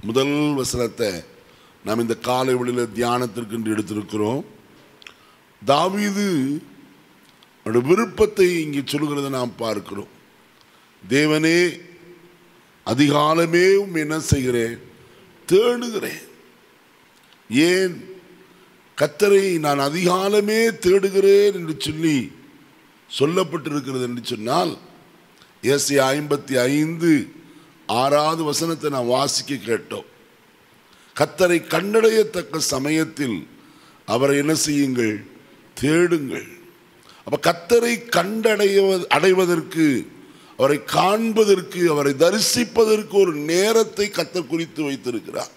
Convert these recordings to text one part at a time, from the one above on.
முதல் வசனத்தை நாம் இந்த காலை வழியில் தியானத்திற்கு என்று எடுத்திருக்கிறோம் தாவீது அவருடைய விருப்பத்தை இங்கே சொல்கிறத நாம் பார்க்கிறோம் தேவனே அதிகாலமே உம் என்ன செய்கிறேன் தேடுகிறேன் ஏன் கத்தரை நான் அதிகாலமே தேடுகிறேன் என்று சொல்லி சொல்லப்பட்டிருக்கிறது என்று சொன்னால் ஏசி ஐம்பத்தி ஐந்து ஆறாவது வசனத்தை நான் வாசிக்க கேட்டோம் கத்தரை கண்டடையத்தக்க சமயத்தில் அவரை என்ன செய்யுங்கள் தேடுங்கள் அப்ப கத்தரை கண்டடைய அடைவதற்கு அவரை காண்பதற்கு அவரை தரிசிப்பதற்கு ஒரு நேரத்தை கத்தர் குறித்து வைத்திருக்கிறார்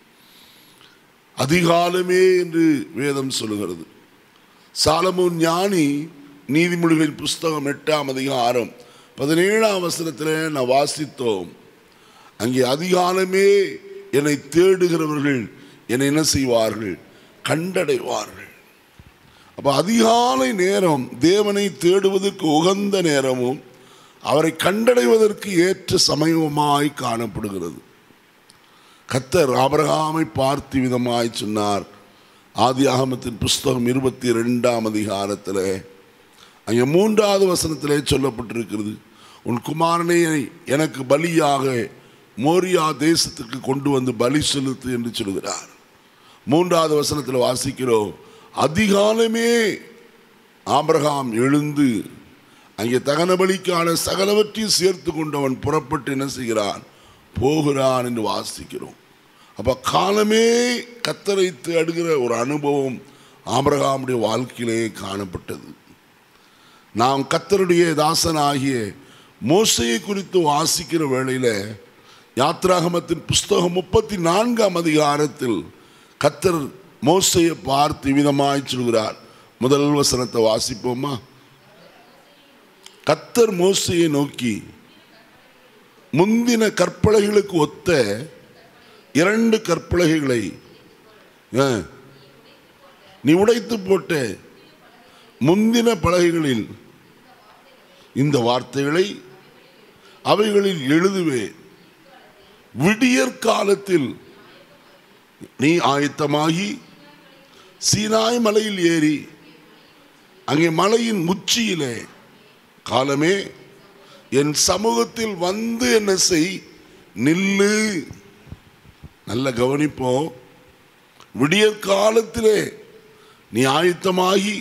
அதிகாலமே என்று வேதம் சொல்லுகிறது சாலமோன் ஞானி நீதிமொழிகளின் புஸ்தகம் எட்டாம் அதிகாரம் பதினேழாம் வசனத்தில் நான் வாசித்தோம் அங்கே அதிகாலமே என்னை தேடுகிறவர்கள் என்னை என்ன செய்வார்கள் கண்டடைவார்கள் அப்போ அதிகாலை நேரம் தேவனை தேடுவதற்கு உகந்த நேரமும் அவரை கண்டடைவதற்கு ஏற்ற சமயமாய் காணப்படுகிறது கத்தர் ஆபிரகாமை பார்த்து விதமாய் சொன்னார் ஆதி ஆகமத்தின் புஸ்தகம் இருபத்தி ரெண்டாம் அதிகாரத்தில் அங்கே மூன்றாவது வசனத்திலே சொல்லப்பட்டிருக்கிறது உன் குமாரனை எனக்கு பலியாக மோரியா தேசத்துக்கு கொண்டு வந்து பலி செலுத்து என்று சொல்கிறார் மூன்றாவது வசனத்தில் வாசிக்கிறோம் அதிகாலமே ஆபிரகாம் எழுந்து அங்கே தகன பலிக்கான சகலவற்றையும் சேர்த்து கொண்டு அவன் புறப்பட்டு என்ன செய்கிறான் போகிறான் என்று வாசிக்கிறோம் அப்போ காலமே கத்தரை தேடுகிற ஒரு அனுபவம் ஆபிரகாமுடைய வாழ்க்கையிலே காணப்பட்டது நாம் கத்தருடைய தாசனாகிய மோசையை குறித்து வாசிக்கிற வேளையில் யாத்ராகமத்தின் புஸ்தகம் முப்பத்தி நான்காம் அதிகாரத்தில் கத்தர் மோசையை பார்த்து விதமாய் சொல்கிறார் முதல் வசனத்தை வாசிப்போமா கத்தர் மோசையை நோக்கி முந்தின கற்பலகைகளுக்கு ஒத்த இரண்டு கற்பலகைகளை ஆ, நீ உடைத்து போட்ட முந்தின பலகைகளில் இந்த வார்த்தைகளை அவைகளில் எழுதுவேன் விடியற் காலத்தில் நீ ஆயத்தமாகி சீனாய் மலையில் ஏறி அங்கே மலையின் உச்சியிலே காலமே என் சமூகத்தில் வந்து என்ன செய் நில்லு நல்ல கவனிப்போம் விடியற் காலத்திலே நீ ஆயத்தமாகி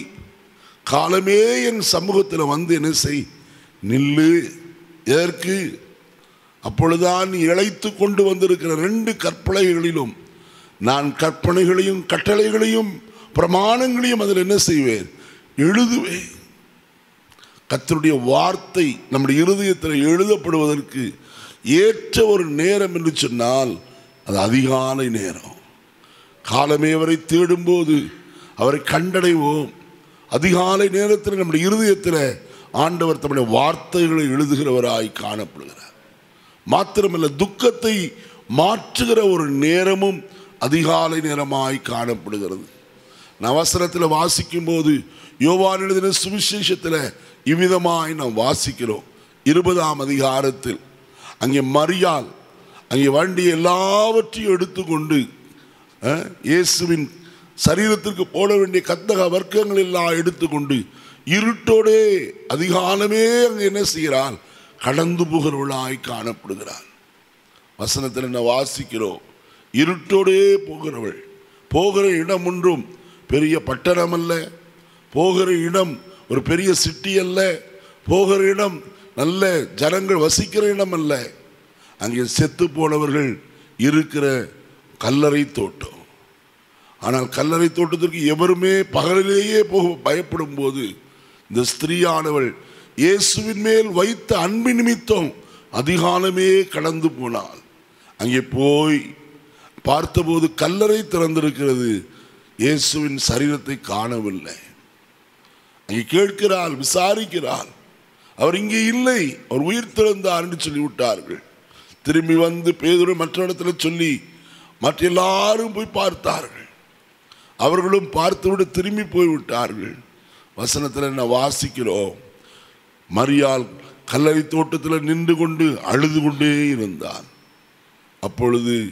காலமே என் சமூகத்தில் வந்து என்ன செய் நில்லு எதற்கு அப்பொழுதுதான் நீ இழைத்து கொண்டு வந்திருக்கிற ரெண்டு கற்பனைகளிலும் நான் கற்பனைகளையும் கட்டளைகளையும் பிரமாணங்களையும் அதில் என்ன செய்வேன் எழுதுவேன் கர்த்தருடைய வார்த்தை நம்முடைய இருதயத்தில் எழுதப்படுவதற்கு ஏற்ற ஒரு நேரம் என்று சொன்னால் அது அதிகாலை நேரம் காலமே அவரை தேடும்போது அவரை கண்டடைவோம் அதிகாலை நேரத்தில் நம்முடைய இருதயத்தில் ஆண்டவர் தம்முடைய வார்த்தைகளை எழுதுகிறவராய் காணப்படுகிறார் மாத்திரமல்ல துக்கத்தை மாற்றுகிற ஒரு நேரமும் அதிகாலை நேரமாய் காணப்படுகிறது நவசரத்தில் வாசிக்கும் போது யோவான் எழுதின சுவிசேஷத்தில் இவ்விதமாய் நாம் வாசிக்கிறோம் இருபதாம் அதிகாரத்தில் அங்கே மரியாள் அங்கே வண்டி எல்லாவற்றையும் எடுத்துக்கொண்டு அஹ், இயேசுவின் சரீரத்திற்கு போட வேண்டிய கத்தக வர்க்கங்கள் எல்லாம் எடுத்துக்கொண்டு இருட்டோடே அதிகாலமே அங்கே என்ன செய்கிறாள் கடந்து போகிறவளாய் காணப்படுகிறாள் வசனத்தில் என்ன வாசிக்கிறோம் இருட்டோடே போகிறவள் போகிற இடம் ஒன்றும் பெரிய பட்டணம் அல்ல போகிற இடம் ஒரு பெரிய சிட்டி அல்ல போகிற இடம் நல்ல ஜனங்கள் வசிக்கிற இடம் அல்ல அங்கே செத்து போனவர்கள் இருக்கிற கல்லறை தோட்டம் ஆனால் கல்லறை தோட்டத்திற்கு எவருமே பகலிலேயே போக பயப்படும் போது இந்த ஸ்திரீயானவள் இயேசுவின் மேல் வைத்த அன்பு நிமித்தம் அதிகாலமே கடந்து போனாள் அங்கே போய் பார்த்தபோது கல்லறை திறந்திருக்கிறது இயேசுவின் சரீரத்தை காணவில்லை அங்கே கேட்கிறாள் விசாரிக்கிறாள் அவர் இங்கே இல்லை அவர் உயிர் திறந்தார் என்று சொல்லிவிட்டார்கள் திரும்பி வந்து பேதுரு மற்ற இடத்துல சொல்லி மற்ற எல்லாரும் போய் பார்த்தார்கள் அவர்களும் பார்த்துவிட்டு திரும்பி போய் விட்டார்கள் வசனத்தில் என்ன வாசிக்கிறோம் மரியாள் கல்லறை தோட்டத்தில் நின்று கொண்டு அழுது கொண்டே இருந்தான் அப்பொழுது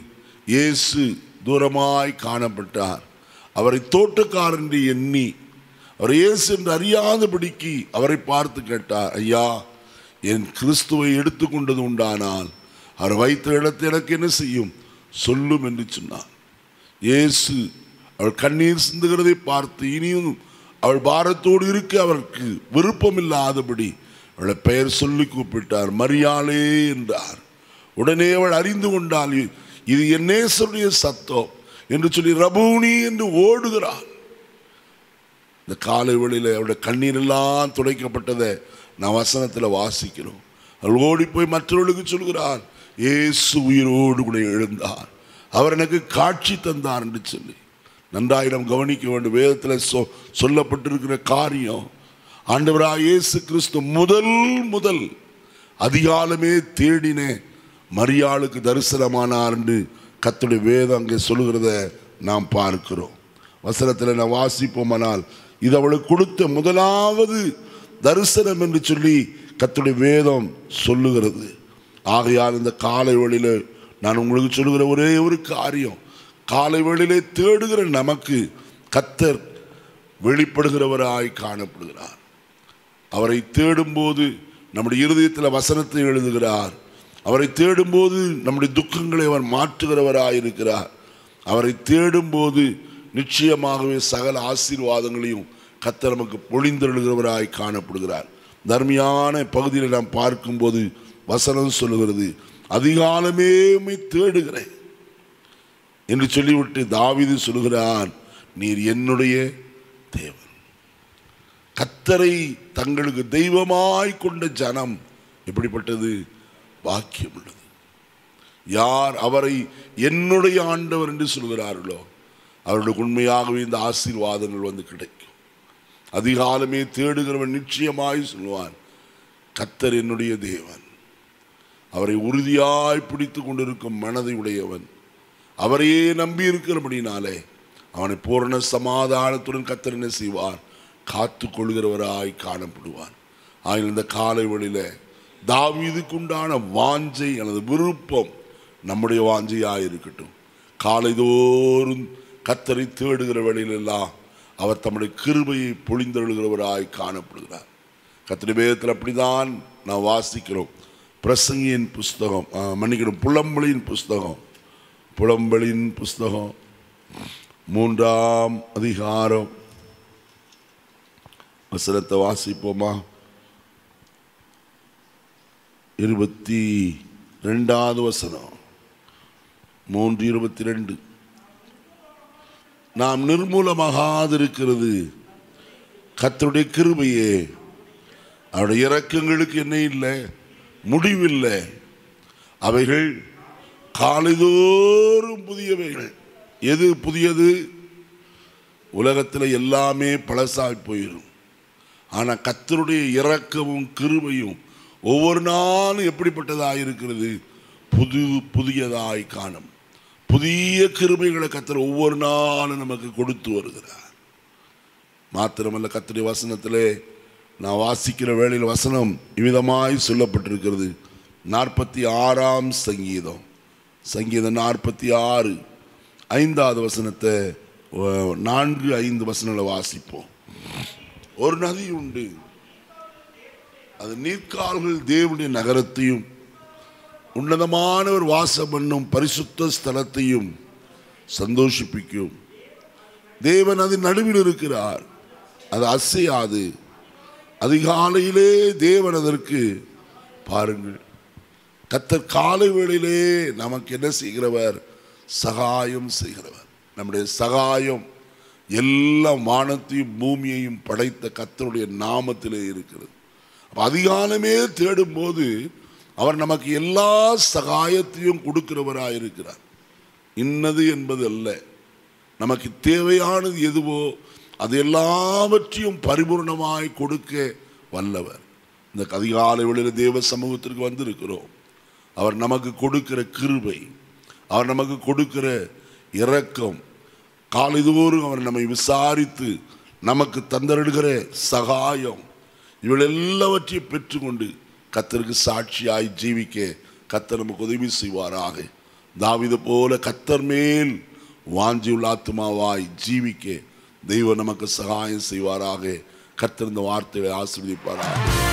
இயேசு தூரமாய் காணப்பட்டார் அவரை தோட்டக்காரன் என்று எண்ணி அவர் இயேசு என்று அறியாதபடிக்கு அவரை பார்த்து கேட்டார் ஐயா என் கிறிஸ்துவை எடுத்துக்கொண்டது உண்டானால் அவர் வைத்த இடத்தை எனக்கு என்ன செய்யும் சொல்லும் என்று சொன்னார் இயேசு அவள் கண்ணீர் சிந்துகிறதை பார்த்து இனியும் அவள் பாரத்தோடு இருக்க அவருக்கு விருப்பம் இல்லாதபடி அவளை பெயர் சொல்லி கூப்பிட்டார் மரியாளே என்றார் உடனே அவள் அறிந்து கொண்டாள் இது என் நேசருடைய சத்தம் என்று சொல்லி ரபூனி என்று ஓடுகிறாள் இந்த காலை வேளையில் அவருடைய கண்ணீர் எல்லாம் துடைக்கப்பட்டதை நான் வசனத்தில் வாசிக்கிறோம் அவள் ஓடி போய் மற்றவர்களுக்கு சொல்கிறார் இயேசு உயிரோடு கூட எழுந்தார் அவர் எனக்கு காட்சி தந்தார் என்று சொல்லி நன்றாயிரம் கவனிக்க வேண்டும் வேதத்தில் சொ சொல்லப்பட்டிருக்கிற காரியம் ஆண்டவராக இயேசு கிறிஸ்து முதல் முதல் அதிகாலமே தேடின மரியாளுக்கு தரிசனமானார் என்று கத்துடைய வேதம் அங்கே சொல்லுகிறத நாம் பார்க்கிறோம் வசனத்தில் நான் வாசிப்போமானால் இது அவளுக்கு கொடுத்த முதலாவது தரிசனம் என்று சொல்லி கத்துடைய வேதம் சொல்லுகிறது ஆகையால் இந்த காலை வழியில் நான் உங்களுக்கு சொல்லுகிற ஒரே ஒரு காரியம் காலை வேளையிலே தேடுகிற நமக்கு கத்தர் வெளிப்படுகிறவராய் காணப்படுகிறார் அவரை தேடும்போது நம்முடைய இருதயத்தில் வசனத்தை எழுதுகிறார் அவரை தேடும்போது நம்முடைய துக்கங்களை அவர் மாற்றுகிறவராய் இருக்கிறார் அவரை தேடும்போது நிச்சயமாகவே சகல ஆசீர்வாதங்களையும் கத்தர் நமக்கு பொழிந்தெழுகிறவராய் காணப்படுகிறார் தர்மியான பகுதியில் நாம் பார்க்கும்போது வசனம் சொல்லுகிறது அதிகாலமே உம்மை தேடுகிறேன் என்று சொல்லிவிட்டு தாவீது சொல்லுகிறான் நீர் என்னுடைய தேவன் கத்தரை தங்களுக்கு தெய்வமாய் கொண்ட ஜனம் எப்படிப்பட்டது பாக்கியம் உள்ளது யார் அவரை என்னுடைய ஆண்டவர் என்று சொல்கிறார்களோ அவர்களுக்கு உண்மையாகவே இந்த ஆசீர்வாதங்கள் வந்து கிடைக்கும் அதிகாலமே தேடுகிறவன் நிச்சயமாய் சொல்லுவான் கத்தர் என்னுடைய தேவன் அவரை உறுதியாய் பிடித்து கொண்டிருக்கும் மனதை உடையவன் அவரையே நம்பி இருக்கிறபடினாலே அவனை பூரண சமாதானத்துடன் கத்தர் என்ன செய்வார் காத்து கொள்கிறவராய் காணப்படுவார் ஆகிய இந்த காலை வழியில தாவீதுக்குண்டான வாஞ்சை அல்லது விருப்பம் நம்முடைய வாஞ்சையாக இருக்கட்டும் காலைதோறும் கத்தரை தேடுகிற வேளையிலெல்லாம் அவர் தம்முடைய கிருபையை பொழிந்தெழுகிறவராய் காணப்படுகிறார் கத்திரி வேதத்தில் அப்படிதான் நான் வாசிக்கிறோம் பிரசங்கியின் புஸ்தகம் ஆ, மன்னிக்கணும் புலம்பலின் புஸ்தகம் புலம்பலின் புஸ்தகம் மூன்றாம் அதிகாரம் வசனத்தை வாசிப்போமா இருபத்தி ரெண்டாவது வசனம் மூன்று இருபத்தி ரெண்டு நாம் நிர்மூலமாகாதிருக்கிறது கர்த்தருடைய கிருபையே அவருடைய இரக்கங்களுக்கு என்ன இல்லை முடிவில்லை அவைகள் காலைதோறும் புதியவைகள் எது புதியது உலகத்தில் எல்லாமே பழசாய் போயிடும் ஆனால் கத்தருடைய இரக்கமும் கிருபையும் ஒவ்வொரு நாளும் எப்படிப்பட்டதாக இருக்கிறது புது புதியதாய் காணும் புதிய கிருபைகளை கத்தர் ஒவ்வொரு நாளும் நமக்கு கொடுத்து வருகிறார் மாத்திரமல்ல கத்தருடைய வசனத்திலே நான் வாசிக்கிற வேளையில் வசனம் இவ்விதமாய் சொல்லப்பட்டிருக்கிறது நாற்பத்தி ஆறாம் சங்கீதம் சங்கீதம் நாற்பத்தி ஆறு ஐந்தாவது வசனத்தை அஹ், நான்கு ஐந்து வசனங்களை வாசிப்போம் ஒரு நதி உண்டு அது நீர்க்கால்கள் தேவனுடைய நகரத்தையும் உன்னதமானவர் வாசம் பண்ணும் பரிசுத்த ஸ்தலத்தையும் சந்தோஷிப்பிக்கும் தேவன் அதன் நடுவில் இருக்கிறார் அது அசையாது அதிகாலையிலே தேவன் அதற்கு பாருங்கள் கத்தர் காலை வேளையிலே நமக்கு என்ன செய்கிறவர் சகாயம் செய்கிறவர் நம்முடைய சகாயம் எல்லாம் வானத்தையும் பூமியையும் படைத்த கத்தருடைய நாமத்திலே இருக்கிறது அப்ப அதிகாலமே தேடும்போது அவர் நமக்கு எல்லா சகாயத்தையும் கொடுக்கிறவராக இருக்கிறார் இன்னது என்பது அல்ல நமக்கு தேவையானது எதுவோ அது எல்லாவற்றையும் பரிபூர்ணமாய் கொடுக்க வல்லவர் இந்த அதிகாலை வேளையில் தேவ சமூகத்திற்கு வந்திருக்கிறோம் அவர் நமக்கு கொடுக்கிற கிருபை அவர் நமக்கு கொடுக்கிற இரக்கம் காலைதோறும் அவர் நம்மை விசாரித்து நமக்கு தந்தருடுகிற சகாயம் இவள் எல்லாவற்றையும் பெற்றுக்கொண்டு கத்தருக்கு சாட்சியாய் ஜீவிக்க கத்தர் நமக்கு உதவி செய்வாராக தாவிது போல கத்தர் மேல் வாஞ்சியுள்ள ஆத்மாவாய் ஜீவிக்க தெய்வம் நமக்கு சகாயம் செய்வாராக கத்தர் இந்த வார்த்தையை ஆசீர்வதிப்பாராக